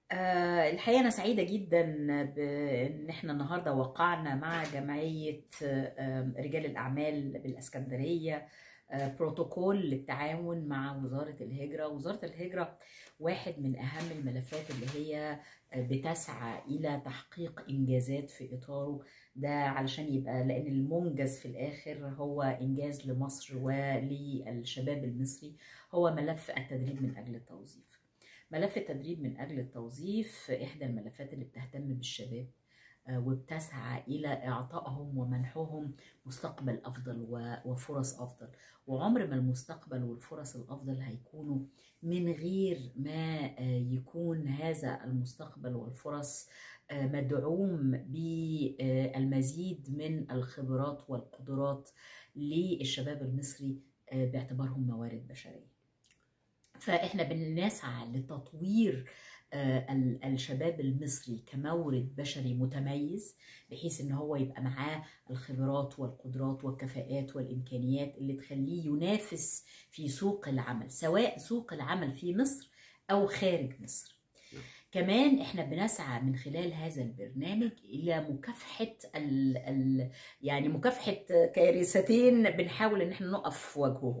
آه، الحقيقة أنا سعيدة جدا بإن إحنا النهاردة وقعنا مع جمعية آه، رجال الأعمال بالإسكندرية آه، بروتوكول للتعاون مع وزارة الهجرة وزارة الهجرة واحد من أهم الملفات اللي هي بتسعى إلى تحقيق إنجازات في إطاره ده علشان يبقى لأن المنجز في الآخر هو إنجاز لمصر وللشباب المصري هو ملف التدريب من أجل التوظيف ملف التدريب من أجل التوظيف إحدى الملفات اللي بتهتم بالشباب آه، وبتسعى إلى إعطائهم ومنحهم مستقبل أفضل و- وفرص أفضل وعمر ما المستقبل والفرص الأفضل هيكونوا من غير ما آه، يكون هذا المستقبل والفرص آه، مدعوم بالمزيد من الخبرات والقدرات للشباب المصري آه، باعتبارهم موارد بشرية فاحنا بنسعى لتطوير آه، ال- الشباب المصري كمورد بشري متميز بحيث ان هو يبقى معاه الخبرات والقدرات والكفاءات والامكانيات اللي تخليه ينافس في سوق العمل سواء سوق العمل في مصر او خارج مصر كمان احنا بنسعى من خلال هذا البرنامج الى مكافحه ال ال يعني مكافحه كارثتين بنحاول ان احنا نقف في وجههم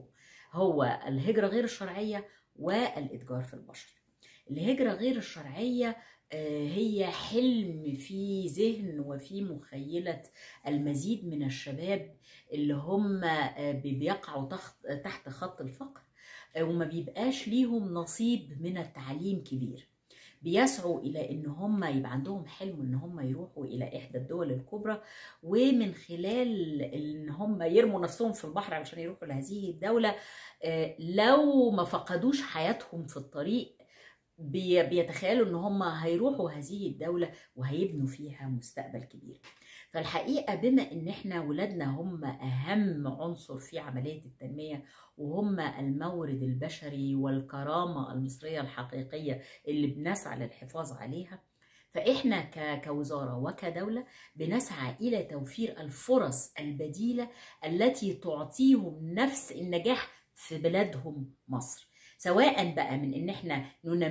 هو الهجره غير الشرعيه والاتجار في البشر الهجره غير الشرعيه آه، هي حلم في ذهن وفي مخيله المزيد من الشباب اللي هم آه، بيقعوا تحت تحت خط الفقر آه، وما بيبقاش ليهم نصيب من التعليم كبير بيسعوا الى ان هم يبقى عندهم حلم ان هم يروحوا الى احدى الدول الكبرى ومن خلال ان هم يرموا نفسهم في البحر علشان يروحوا لهذه الدوله آه، لو ما فقدوش حياتهم في الطريق بي- بيتخيلوا ان هم هيروحوا هذه الدولة وهيبنوا فيها مستقبل كبير فالحقيقة بما ان احنا ولادنا هم اهم عنصر في عملية التنمية وهم المورد البشري والكرامة المصرية الحقيقية اللي بنسعى للحفاظ عليها فاحنا ك- كوزارة وكدولة بنسعى الى توفير الفرص البديلة التي تعطيهم نفس النجاح في بلادهم مصر سواء بقى من ان احنا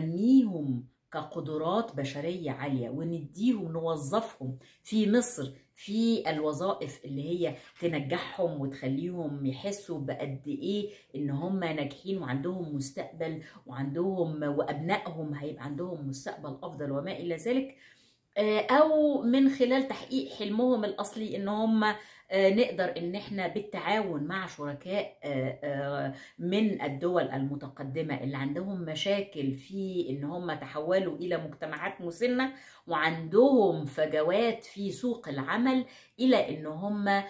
ننميهم كقدرات بشرية عالية ونديهم نوظفهم في مصر في الوظائف اللي هي تنجحهم وتخليهم يحسوا بقد ايه ان هم ناجحين وعندهم مستقبل وعندهم وابنائهم هيبقى عندهم مستقبل افضل وما الى ذلك آه، او من خلال تحقيق حلمهم الاصلي ان هم آه، نقدر ان احنا بالتعاون مع شركاء آه، آه، من الدول المتقدمه اللي عندهم مشاكل في ان هم تحولوا الى مجتمعات مسنه وعندهم فجوات في سوق العمل الى ان هم آه،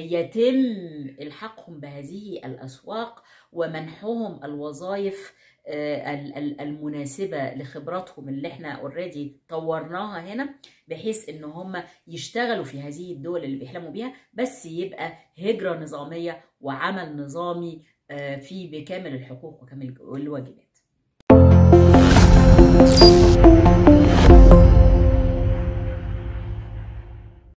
يتم الحاقهم بهذه الاسواق ومنحهم الوظائف آه، ال- ال- المناسبه لخبراتهم اللي احنا اوريدي طورناها هنا بحيث ان هم يشتغلوا في هذه الدول اللي بيحلموا بيها بس يبقى هجره نظاميه وعمل نظامي آه، فيه بكامل الحقوق وكامل الواجبات